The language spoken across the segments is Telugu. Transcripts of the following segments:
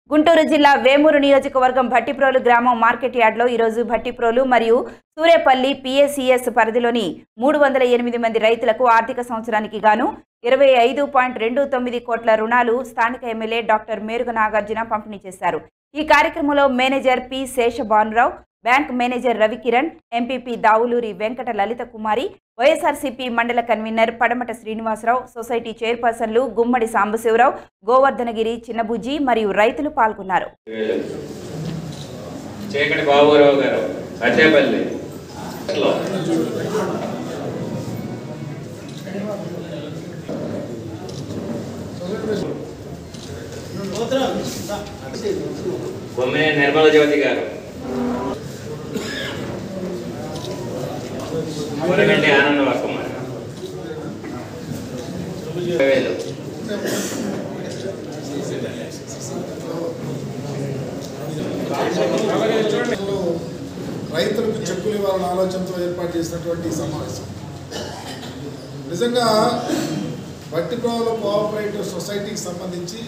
గుంటూరు జిల్లా వేమూరు నియోజకవర్గం భట్టిప్రోలు గ్రామం మార్కెట్ యార్డ్లో ఈరోజు భట్టిప్రోలు మరియు సూర్యపల్లి పిఎస్సిఎస్ పరిధిలోని మూడు వందల ఎనిమిది మంది రైతులకు ఆర్థిక సంవత్సరానికి గాను ఇరవై ఐదు పాయింట్ రెండు తొమ్మిది కోట్ల రుణాలు స్థానిక ఎమ్మెల్యే డాక్టర్ మేరుగ నాగార్జున పంపిణీ చేశారు ఈ కార్యక్రమంలో manager P Seshabhanurao bank manager Ravikiran MPP Davuluri Venkata Lalitha Kumari YSRCP మండల కన్వీనర్ పడమట శ్రీనివాసరావు సొసైటీ చైర్పర్సన్లు గుమ్మడి సాంబశివరావు గోవర్ధనగిరి చిన్నబుజ్జి మరియు రైతులు పాల్గొన్నారు చీకటి బాబురావు గారు అచ్చేపల్లి లో. బొమ్మినే నిర్మల జ్యోతి గారు ఊరగంటి ఆనంద వర్కమ్మ వేలు రైతులకు చెక్కులు ఇవ్వాలన్న ఆలోచనతో ఏర్పాటు చేసినటువంటి ఈ సమావేశం నిజంగా భట్టిప్రోలు కోఆపరేటివ్ సొసైటీకి సంబంధించి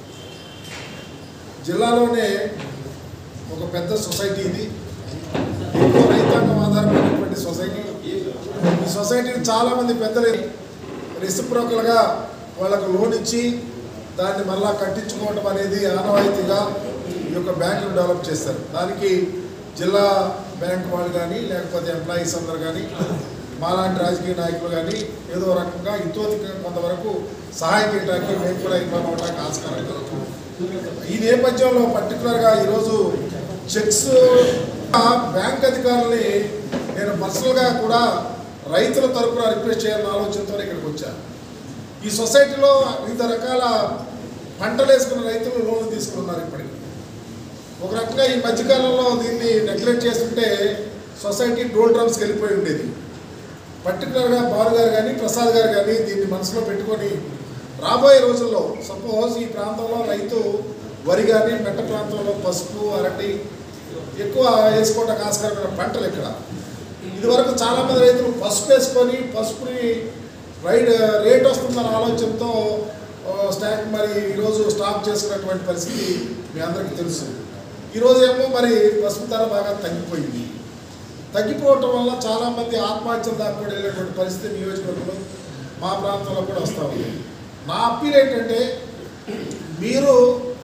జిల్లాలోనే ఒక పెద్ద సొసైటీ ఇది ఎక్కువ రైతాంగం ఆధారపడినటువంటి సొసైటీ ఈ సొసైటీకి చాలామంది పెద్దలు రెసిప్రోకల్గా వాళ్ళకు లోన్ ఇచ్చి దాన్ని మళ్ళా కట్టించుకోవడం అనేది ఆనవాయితీగా ఈ యొక్క బ్యాంకును డెవలప్ చేస్తారు దానికి జిల్లా బ్యాంక్ వాళ్ళు కానీ లేకపోతే ఎంప్లాయీస్ అందరు కానీ మాలాంటి రాజకీయ నాయకులు కానీ ఏదో రకంగా ఇతోతిగా కొంతవరకు సహాయం చేయడానికి మేము కూడా ఇన్వాల్వ్ అవడానికి ఆస్కారం ఉంది. ఈ నేపథ్యంలో పర్టికులర్గా ఈరోజు చెక్స్ బ్యాంక్ అధికారుల్ని నేను పర్సనల్గా కూడా రైతుల తరపున రిక్వెస్ట్ చేయాలన్న ఆలోచనతో ఇక్కడికి వచ్చాను ఈ సొసైటీలో వివిధ రకాల పంటలు వేసుకున్న రైతులు లోన్లు తీసుకున్నారు ఇప్పటికి ఒక రకంగా ఈ మధ్యకాలంలో దీన్ని నెగ్లెక్ట్ చేస్తుంటే సొసైటీ డోల్ డ్రమ్స్కి వెళ్ళిపోయి ఉండేది పర్టికులర్గా బాలు గారు కానీ ప్రసాద్ గారు కానీ దీన్ని మనసులో పెట్టుకొని రాబోయే రోజుల్లో సపోజ్ ఈ ప్రాంతంలో రైతు వరి కానీ మెట్ట ప్రాంతంలో పసుపు అరటి ఎక్కువ వేసుకోవడానికి ఆస్కారమైన పంటలు ఇక్కడ ఇదివరకు చాలామంది రైతులు పసుపు వేసుకొని పసుపుని రైడ్ రేట్ వస్తుందన్న ఆలోచనతో ఆ, స్టాక్ మరి ఈరోజు స్టాప్ చేసుకున్నటువంటి పరిస్థితి మీ అందరికీ తెలుసు ఈరోజు ఏమో మరి పసుపు ధర బాగా తగ్గిపోయింది తగ్గిపోవటం వల్ల చాలామంది ఆత్మహత్యలు దాకా కూడా వెళ్ళేటువంటి పరిస్థితి నియోజకవర్గంలో మా ప్రాంతంలో కూడా వస్తూ ఉంది నా అప్పీల్ ఏంటంటే మీరు